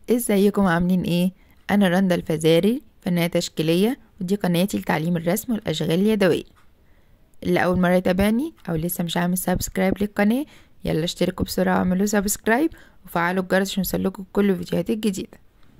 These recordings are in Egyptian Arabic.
ازيكم عاملين ايه انا رندا الفزاري فنانة تشكيلية ودي قناتي لتعليم الرسم والاشغال اليدوية اللي اول مرة يتابعني او لسه مش عامل سبسكرايب للقناة يلا اشتركوا بسرعة واعملوا سبسكرايب وفعلوا الجرس عشان يوصلكوا كل الفيديوهات الجديدة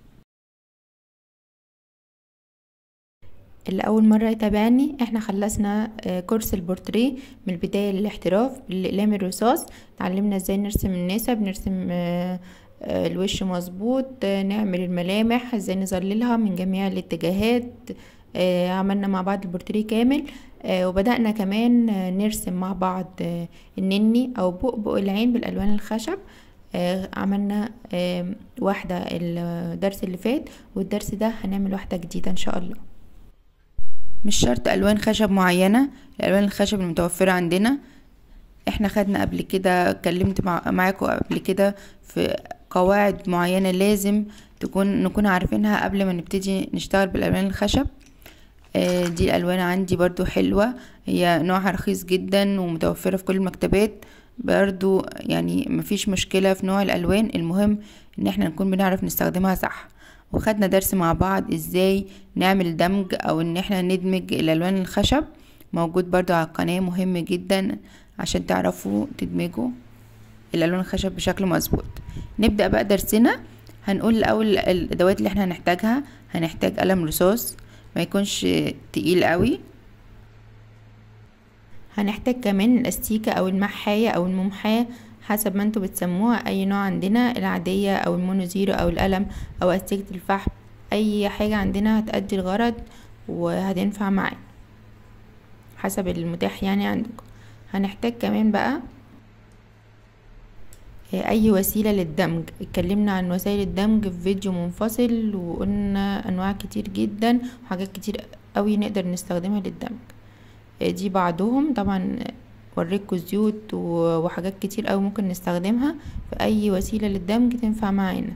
اللي اول مرة يتابعني احنا خلصنا آه، كورس البورتريه من البداية للاحتراف بالاقلام الرصاص اتعلمنا ازاي نرسم النسب نرسم آه، آه، الوش مظبوط آه، نعمل الملامح ازاي نظللها من جميع الاتجاهات آه، عملنا مع بعض البورتريه كامل آه، وبدأنا كمان آه، نرسم مع بعض آه، النني او بؤبؤ العين بالالوان الخشب آه، عملنا آه، واحدة الدرس اللي فات والدرس ده هنعمل واحدة جديدة ان شاء الله مش شرط الوان خشب معينة الالوان الخشب المتوفرة عندنا احنا خدنا قبل كده اتكلمت مع معاكم قبل كده في قواعد معينة لازم تكون نكون عارفينها قبل ما نبتدي نشتغل بالالوان الخشب آه، دي الالوان عندي برضو حلوة هي نوعها رخيص جدا ومتوفرة في كل المكتبات برضو يعني مفيش مشكلة في نوع الالوان المهم ان احنا نكون بنعرف نستخدمها صح وخدنا درس مع بعض ازاي نعمل دمج او ان احنا ندمج الالوان الخشب موجود برضو على القناة مهم جدا عشان تعرفوا تدمجوا الالوان الخشب بشكل مظبوط نبدأ بقى درسنا هنقول الاول الادوات اللي احنا هنحتاجها هنحتاج قلم رصاص ما يكونش تقيل قوي هنحتاج كمان الاستيكة او المحاية او الممحاة حسب ما انتوا بتسموها اي نوع عندنا العادية او المونوزيرو او القلم او استيكة الفحم اي حاجة عندنا هتأدي الغرض وهتنفع معانا حسب المتاح يعني عندكم هنحتاج كمان بقى اي وسيلة للدمج اتكلمنا عن وسائل الدمج في فيديو منفصل وقلنا انواع كتير جدا وحاجات كتير قوي نقدر نستخدمها للدمج دي بعضهم طبعا وريكوا زيوت وحاجات كتير قوي ممكن نستخدمها في اي وسيلة للدمج تنفع معانا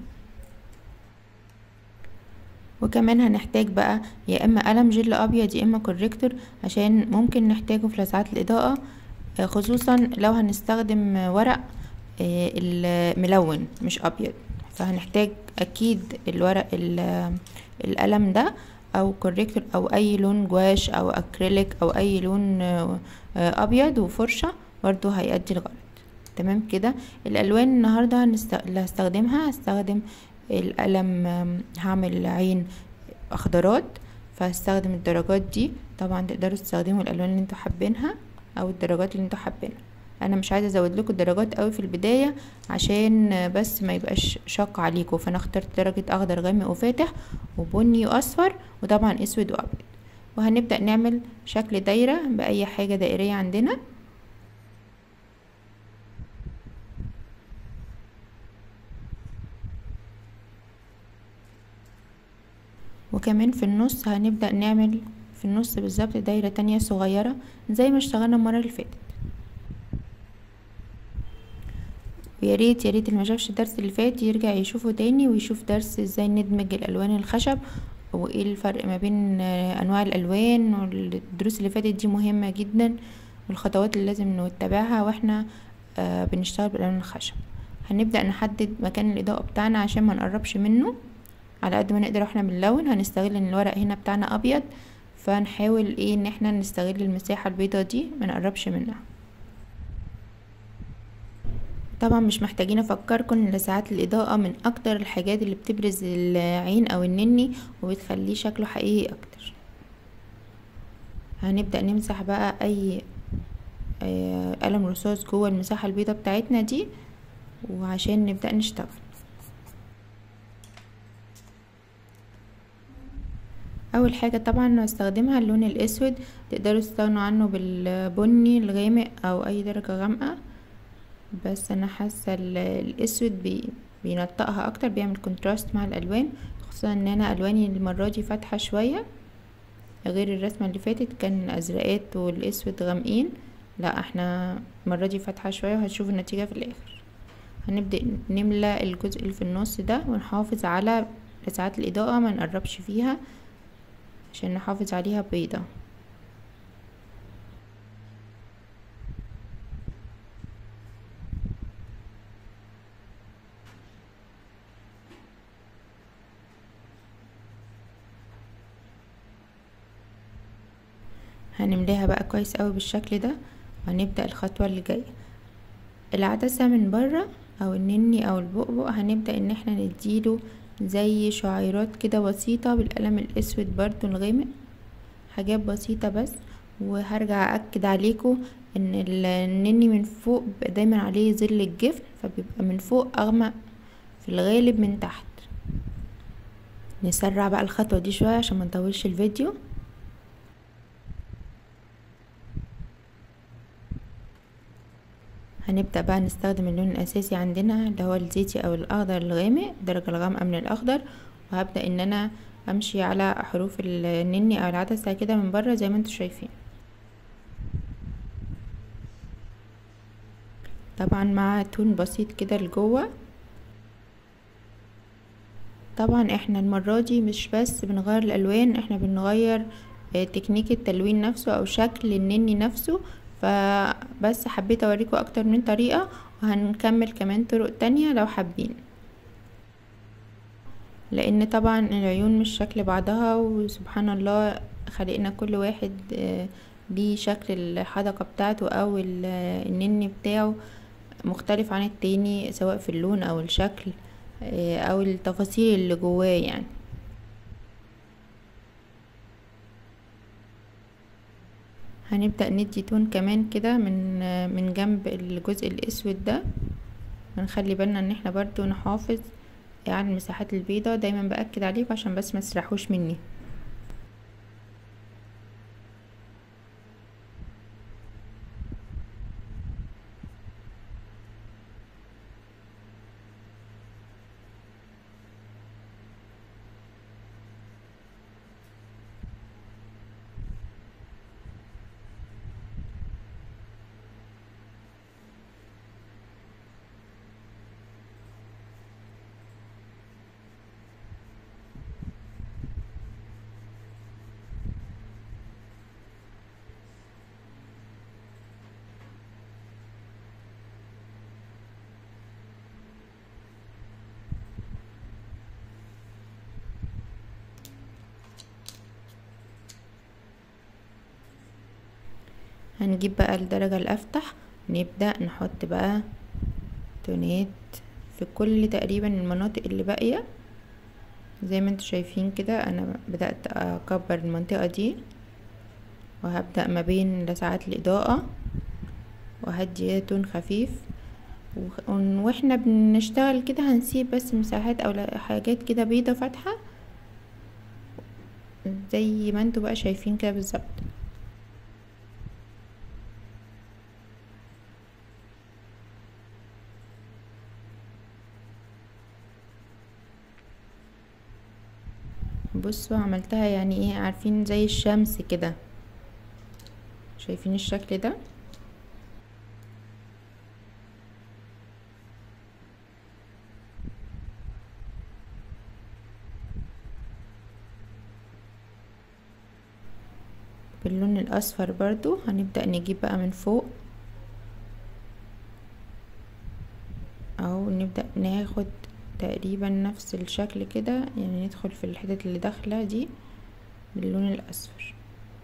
وكمان هنحتاج بقى يا اما قلم جل ابيض يا اما كوريكتور عشان ممكن نحتاجه في لسعات الاضاءة خصوصا لو هنستخدم ورق الملون مش ابيض فهنحتاج اكيد الورق القلم ده او كوريكتور او اي لون جواش او اكريليك او اي لون ابيض وفرشة برضو هيأدي الغرض تمام كده الالوان النهاردة هنست... اللي هستخدمها هستخدم القلم هعمل عين اخضرات فهستخدم الدرجات دي طبعا تقدروا تستخدموا الالوان اللي انتوا حابينها او الدرجات اللي انتوا حابينها انا مش عايزه ازود لكم الدرجات قوي في البدايه عشان بس ما يبقاش شاق عليكم فانا اخترت درجه اخضر غامق وفاتح وبني واصفر وطبعا اسود وابيض وهنبدا نعمل شكل دايره باي حاجه دائريه عندنا وكمان في النص هنبدا نعمل في النص بالظبط دايره تانية صغيره زي ما اشتغلنا المره اللي فاتت ويا ريت يا ريت اللي ما شافش الدرس اللي فات يرجع يشوفه تاني ويشوف درس ازاي ندمج الالوان الخشب وايه الفرق ما بين انواع الالوان والدروس اللي فاتت دي مهمه جدا والخطوات اللي لازم نتبعها واحنا بنشتغل بالالوان الخشب هنبدا نحدد مكان الاضاءه بتاعنا عشان ما نقربش منه على قد ما نقدر واحنا بنلون هنستغل ان الورق هنا بتاعنا ابيض فنحاول ايه ان احنا نستغل المساحه البيضاء دي ما نقربش منها طبعا مش محتاجين افكركم ان لسعات الاضاءة من اكتر الحاجات اللي بتبرز العين او النني وبتخليه شكله حقيقي اكتر هنبدأ نمسح بقى اي قلم رصاص جوه المساحة البيضاء بتاعتنا دي وعشان نبدأ نشتغل اول حاجة طبعا هستخدمها اللون الاسود تقدروا تستغنوا عنه بالبني الغامق او اي درجة غامقة بس انا حاسه الاسود بي بينطقها اكتر بيعمل كونتراست مع الالوان خصوصا ان انا الواني المره دي فاتحه شويه غير الرسمه اللي فاتت كان ازرقات والاسود غامقين لا احنا المره دي فاتحه شويه وهتشوفوا النتيجه في الاخر هنبدا نملى الجزء اللي في النص ده ونحافظ على لسعات الاضاءه ما نقربش فيها عشان نحافظ عليها بيضه هنملاها بقى كويس قوي بالشكل ده وهنبدأ الخطوة اللي جاية العدسة من بره او النني او البؤبؤ هنبدأ ان احنا نديله زي شعيرات كده بسيطة بالقلم الاسود برضو الغامق حاجات بسيطة بس وهرجع اكد عليكم ان النني من فوق بيبقى دايما عليه ظل الجفن فبيبقى من فوق اغمق في الغالب من تحت نسرع بقى الخطوة دي شوية عشان ما نطولش الفيديو هنبدأ بقى نستخدم اللون الأساسي عندنا اللي هو الزيتي أو الأخضر الغامق الدرجة الغامقة من الأخضر وهبدأ إن أنا أمشي على حروف النني أو العدسة كده من بره زي ما انتوا شايفين طبعا مع تون بسيط كده لجوه طبعا احنا المرة دي مش بس بنغير الألوان احنا بنغير تكنيك التلوين نفسه أو شكل النني نفسه فبس حبيت اوريكم اكتر من طريقة وهنكمل كمان طرق تانية لو حابين لان طبعا العيون مش شكل بعضها وسبحان الله خلقنا كل واحد ليه شكل الحدقة بتاعته او النني بتاعه مختلف عن التاني سواء في اللون او الشكل او التفاصيل اللي جواه يعني هنبدأ ندي تون كمان كده من من جنب الجزء الاسود ده هنخلي بالنا ان احنا برضو نحافظ على المساحات البيضة دايما باكد عليكم عشان بس ما تسرحوش مني هنجيب بقى الدرجة الأفتح نبدأ نحط بقى تونات في كل تقريبا المناطق اللي باقية زي ما انتوا شايفين كده انا بدأت اكبر المنطقة دي وهبدأ ما بين لسعات الإضاءة وهدي تون خفيف واحنا بنشتغل كده هنسيب بس مساحات او حاجات كده بيضة فاتحة زي ما انتوا بقى شايفين كده بالظبط بصوا عملتها يعني ايه عارفين زي الشمس كده شايفين الشكل ده باللون الاصفر برضو هنبدأ نجيب بقى من فوق او نبدأ ناخد تقريبا نفس الشكل كده يعني ندخل في الحتت اللي داخلة دي باللون الاصفر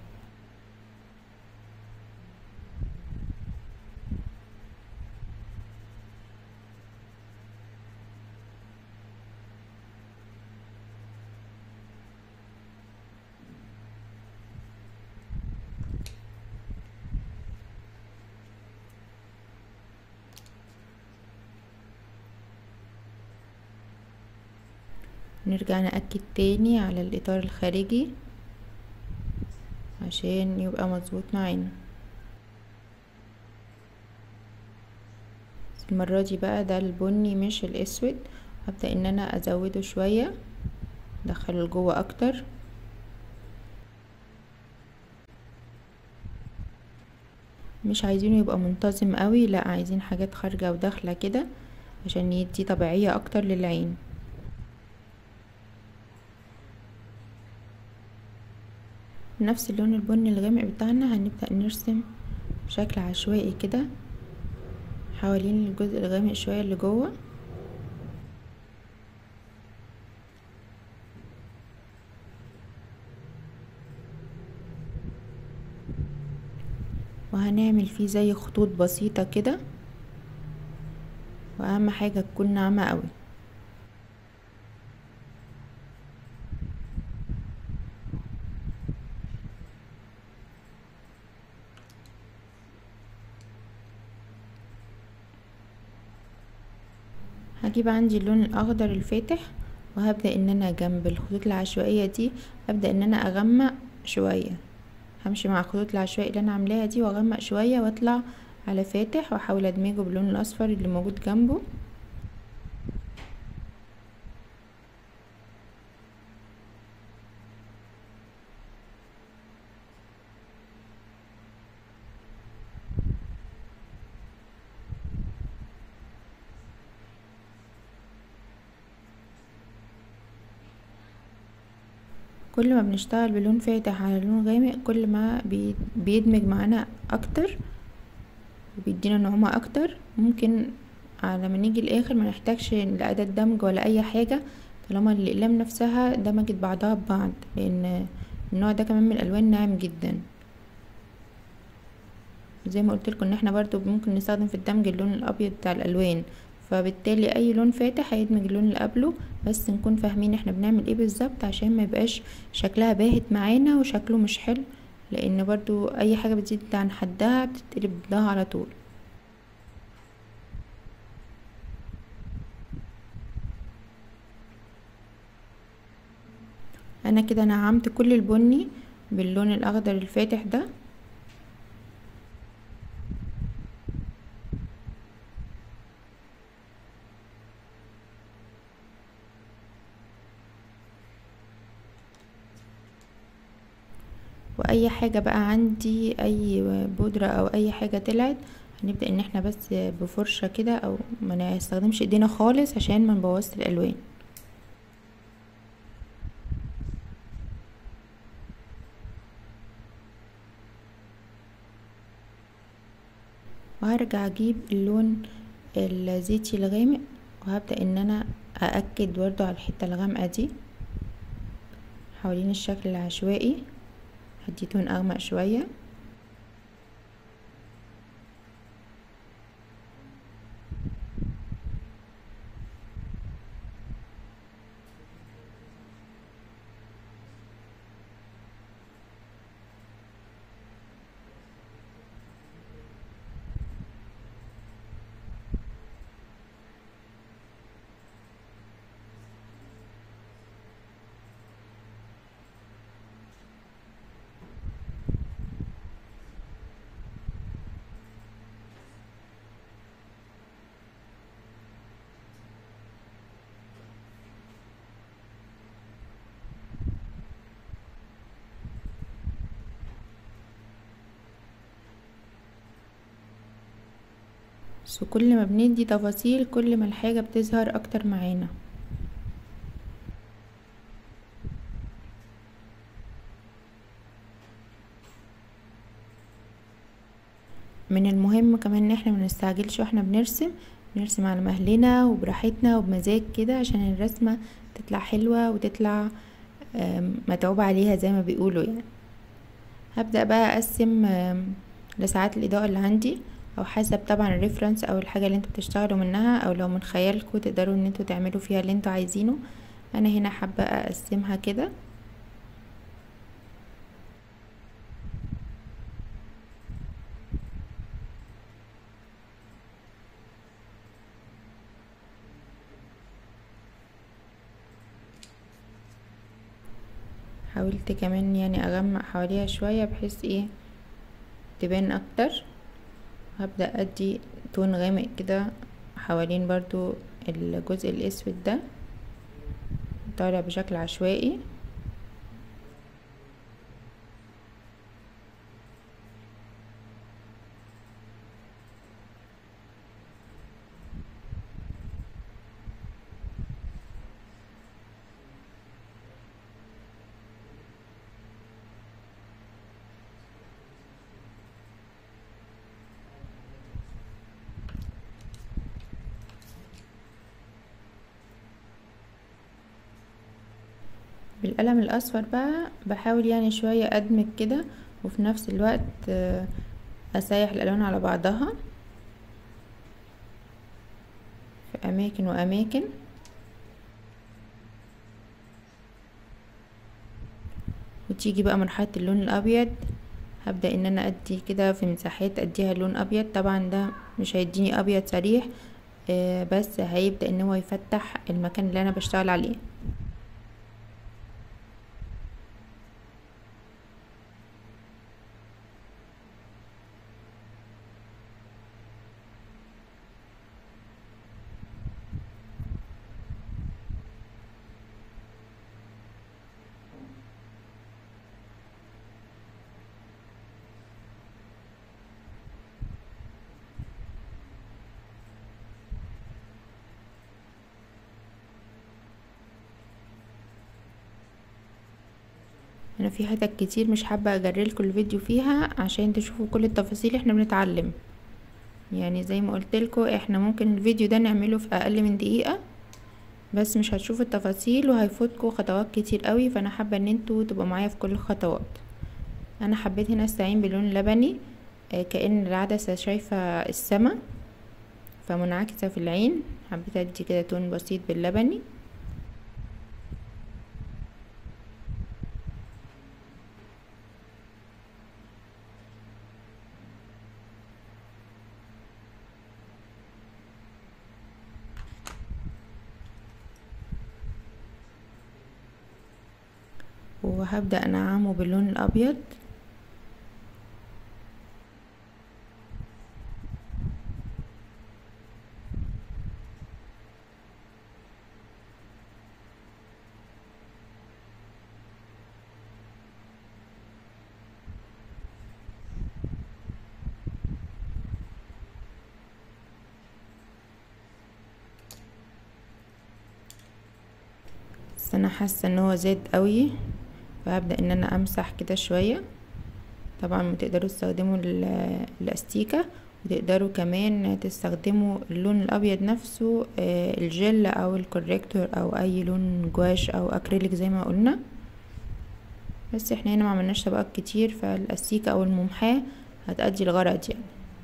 نرجع نأكد تاني على الإطار الخارجي عشان يبقى مظبوط معانا المرة دي بقى ده البني مش الأسود هبدأ ان انا ازوده شوية ادخله لجوه اكتر مش عايزينه يبقى منتظم قوي لا عايزين حاجات خارجة وداخلة كده عشان يدي طبيعية اكتر للعين نفس اللون البني الغامق بتاعنا هنبدأ نرسم بشكل عشوائي كده حوالين الجزء الغامق شوية اللي جوه وهنعمل فيه زي خطوط بسيطة كده واهم حاجة تكون ناعمة قوي هجيب عندي اللون الاخضر الفاتح وهبدأ ان انا جنب الخطوط العشوائية دي ابدأ ان انا اغمق شوية همشي مع الخطوط العشوائية اللي انا عاملاها دي واغمق شوية واطلع على فاتح واحاول ادمجه باللون الاصفر اللي موجود جنبه كل ما بنشتغل بلون فاتح على لون غامق كل ما بيدمج معانا اكتر وبيدينا نعومة اكتر ممكن على ما نيجي الاخر ما نحتاجش لأداة دمج ولا اي حاجة طالما الاقلام نفسها دمجت بعضها ببعض لان النوع ده كمان من الالوان ناعم جدا زي ما قلت لكم ان احنا برضو ممكن نستخدم في الدمج اللون الابيض بتاع الالوان فبالتالي اي لون فاتح هيدمج اللون اللي قبله بس نكون فاهمين احنا بنعمل ايه بالظبط عشان ما يبقاش شكلها باهت معانا وشكله مش حلو لان برضو اي حاجة بتزيد عن حدها بتتقلب ضدها على طول انا كده نعمت كل البني باللون الاخضر الفاتح ده واي حاجة بقى عندي اي بودرة او اي حاجة طلعت هنبدأ ان احنا بس بفرشة كده او ما نستخدمش ايدينا خالص عشان ما نبوظش الالوان وهرجع اجيب اللون الزيتي الغامق وهبدأ ان انا اأكد برضو على الحتة الغامقة دي حوالين الشكل العشوائي هدي لون اغمق شوية بس كل ما بندي تفاصيل كل ما الحاجة بتظهر اكتر معانا من المهم كمان ان احنا منستعجلش واحنا بنرسم نرسم على مهلنا وبراحتنا وبمزاج كده عشان الرسمة تطلع حلوة وتطلع متعوب عليها زي ما بيقولوا يعني هبدأ بقى اقسم لساعات الاضاءة اللي عندي او حسب طبعا الريفرنس او الحاجه اللي انتوا بتشتغلوا منها او لو من خيالكم تقدروا ان انتوا تعملوا فيها اللي انتوا عايزينه انا هنا حابه اقسمها كده حاولت كمان يعني اغمق حواليها شويه بحيث ايه تبان اكتر هبدأ ادي تون غامق كده حوالين برضو الجزء الاسود ده طالع بشكل عشوائي بالقلم الاصفر بقى بحاول يعني شوية ادمج كده وفي نفس الوقت اسيح الالوان على بعضها في اماكن واماكن وتيجي بقى مرحلة اللون الابيض هبدأ ان انا ادي كده في مساحات اديها لون ابيض طبعا ده مش هيديني ابيض صريح آه بس هيبدأ ان هو يفتح المكان اللي انا بشتغل عليه انا في حتت كتير مش حابة اجرلكوا الفيديو فيها عشان تشوفوا كل التفاصيل احنا بنتعلم يعني زي ما قلتلكوا احنا ممكن الفيديو ده نعمله في اقل من دقيقة بس مش هتشوفوا التفاصيل وهيفوتكوا خطوات كتير قوي فانا حابة ان انتوا تبقوا معايا في كل الخطوات انا حبيت هنا استعين بلون لبني آه كأن العدسة شايفة السما فمنعكسة في العين حبيت ادي كده تون بسيط باللبني وهبدأ انعمه باللون الابيض بس انا حاسه ان هو زاد قوي فهبدأ ان انا امسح كده شوية طبعا ما تقدروا تستخدموا الاستيكة وتقدروا كمان تستخدموا اللون الابيض نفسه الجل او الكوريكتور او اي لون جواش او اكريليك زي ما قلنا بس احنا هنا ما عملناش طبقات كتير فالاستيكة او الممحاة هتأدي الغرض يعني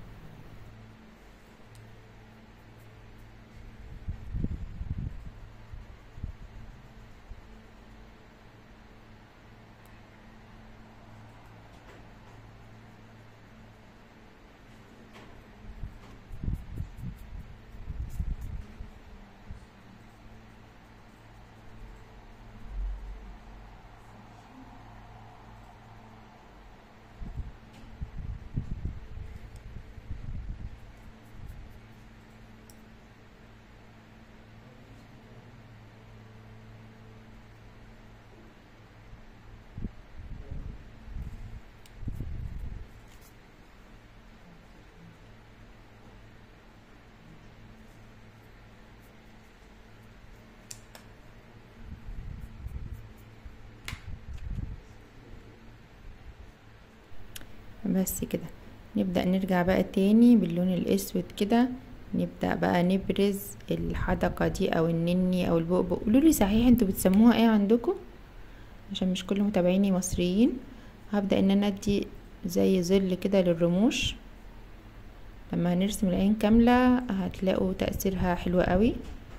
بس كده نبدأ نرجع بقى تاني باللون الاسود كده نبدأ بقى نبرز الحدقة دي او النني او البؤبؤ قولولي صحيح انتوا بتسموها ايه عندكم عشان مش كل متابعيني مصريين هبدأ ان انا ادي زي ظل كده للرموش لما هنرسم العين كاملة هتلاقوا تأثيرها حلو قوي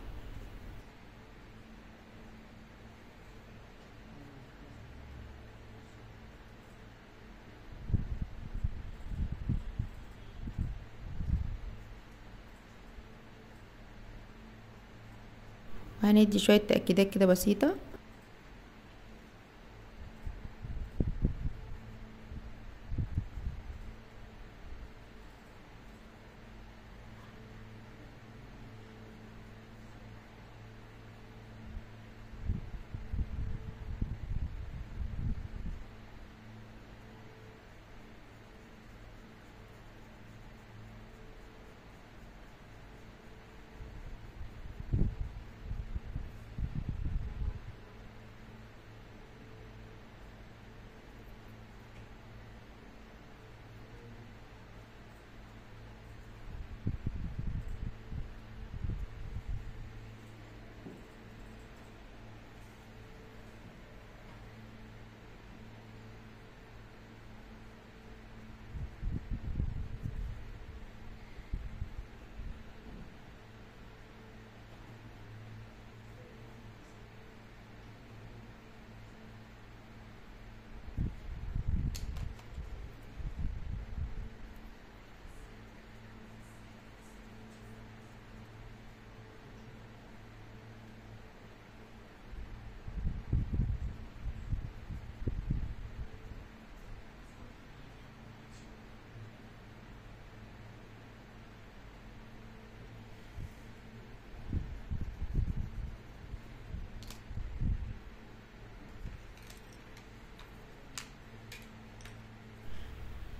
وهندي شوية تأكيدات كده بسيطة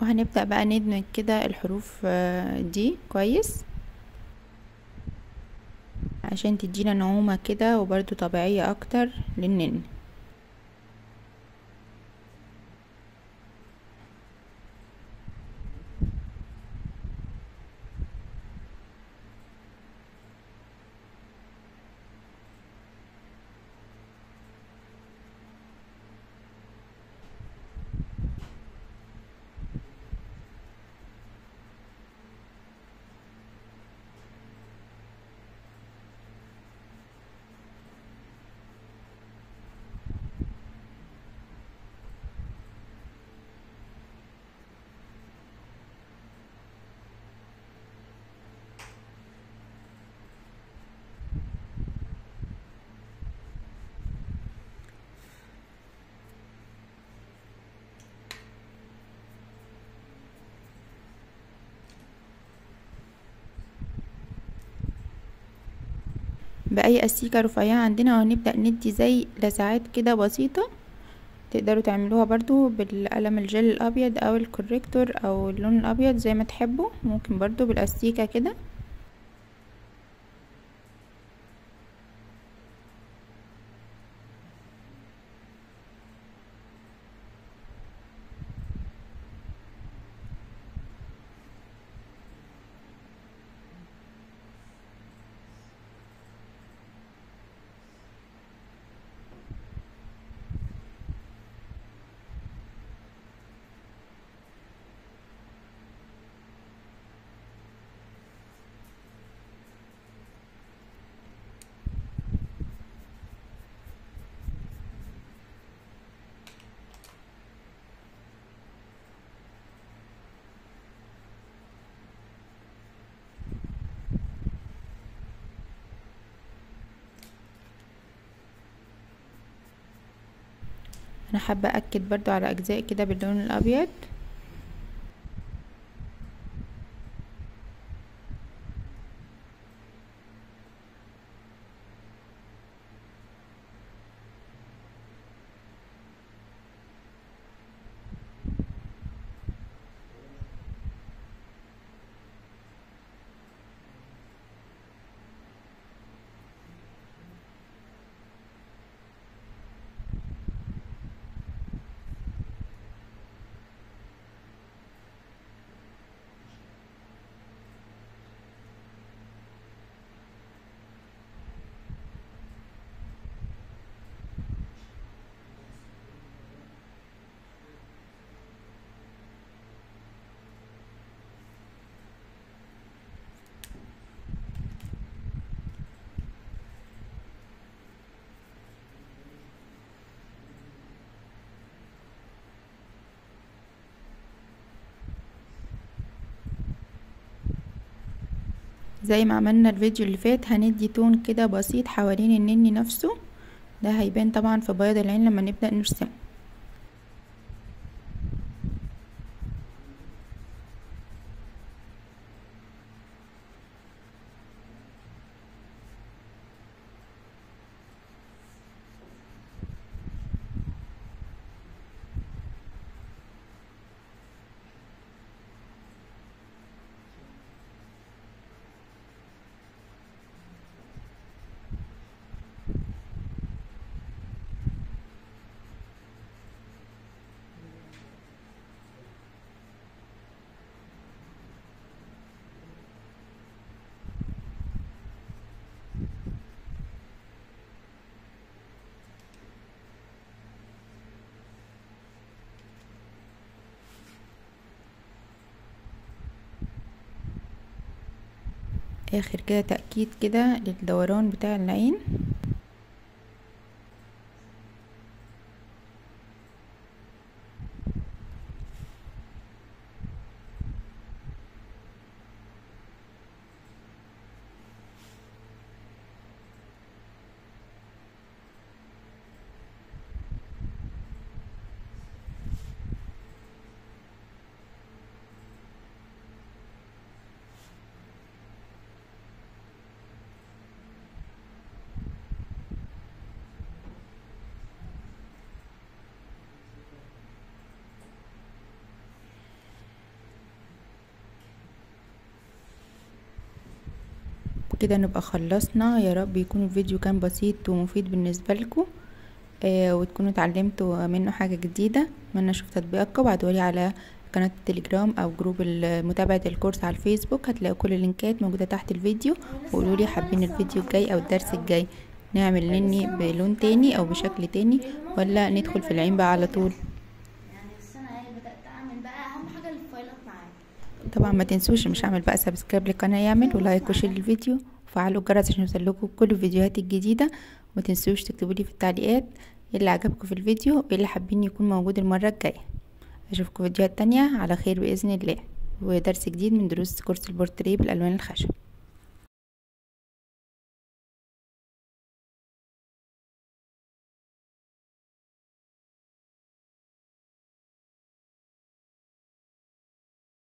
وهنبدأ بقى ندمج كده الحروف دي كويس عشان تدينا نعومة كده وبرده طبيعية اكتر للنن بأي أستيكة رفيعة عندنا وهنبدأ ندي زي لسعات كده بسيطة تقدروا تعملوها برضو بالقلم الجل الأبيض أو الكوريكتور أو اللون الأبيض زي ما تحبوا ممكن برضو بالأستيكة كده انا حابة اكد برضو على اجزاء كده باللون الابيض زي ما عملنا الفيديو اللي فات هندي تون كده بسيط حوالين النني نفسه ده هيبان طبعا في بياض العين لما نبدأ نرسمه اخر كده تأكيد كده للدوران بتاع العين وبكده نبقى خلصنا يا رب يكون الفيديو كان بسيط ومفيد بالنسبة لكم آه وتكونوا اتعلمتوا منه حاجة جديدة اتمنى اشوف تطبيقاتكم وابعتولي على قناة التليجرام او جروب متابعة الكورس على الفيسبوك هتلاقوا كل اللينكات موجودة تحت الفيديو وقولولي حابين الفيديو الجاي او الدرس الجاي نعمل نني بلون تاني او بشكل تاني ولا ندخل في العين بقى على طول يعني السنة اهي بدأت اعمل بقى اهم حاجة الفايلات معايا طبعا ما تنسوش مش هعمل بقى سبسكرايب للقناه يعمل ولايك وشير للفيديو وفعلوا الجرس عشان يوصلكوا كل الفيديوهات الجديده وما تنسوش تكتبوا لي في التعليقات ايه اللي عجبكم في الفيديو وايه اللي حابين يكون موجود المره الجايه اشوفكم فيديوهات تانية على خير باذن الله ودرس جديد من دروس كورس البورتريه بالالوان الخشب